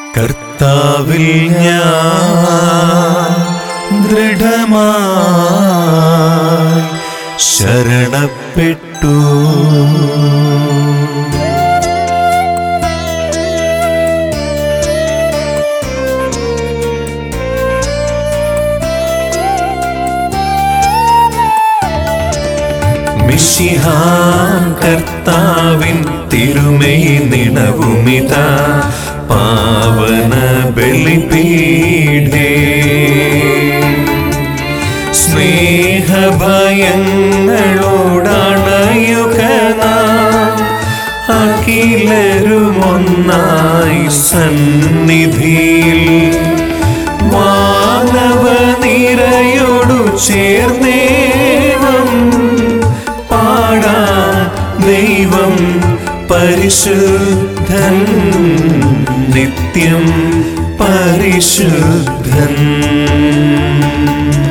കർത്താവിൽ ഞാൻ ദൃഢമായി ശരണപ്പെട്ടു മിശിഹാൻ കർത്താവിൻ തിരുമൈ നിണവുമിത പാവന ബലിപീഠേ സ്നേഹഭയങ്ങളോടണയുക അഖിലരുമൊന്നായി സന്നിധിയിൽ മാനവ നിരയോടു ചേർന്നേവം പാടാ ദൈവം പരിശുദ്ധൻ നിത്യം പരിശുദ്ധൻ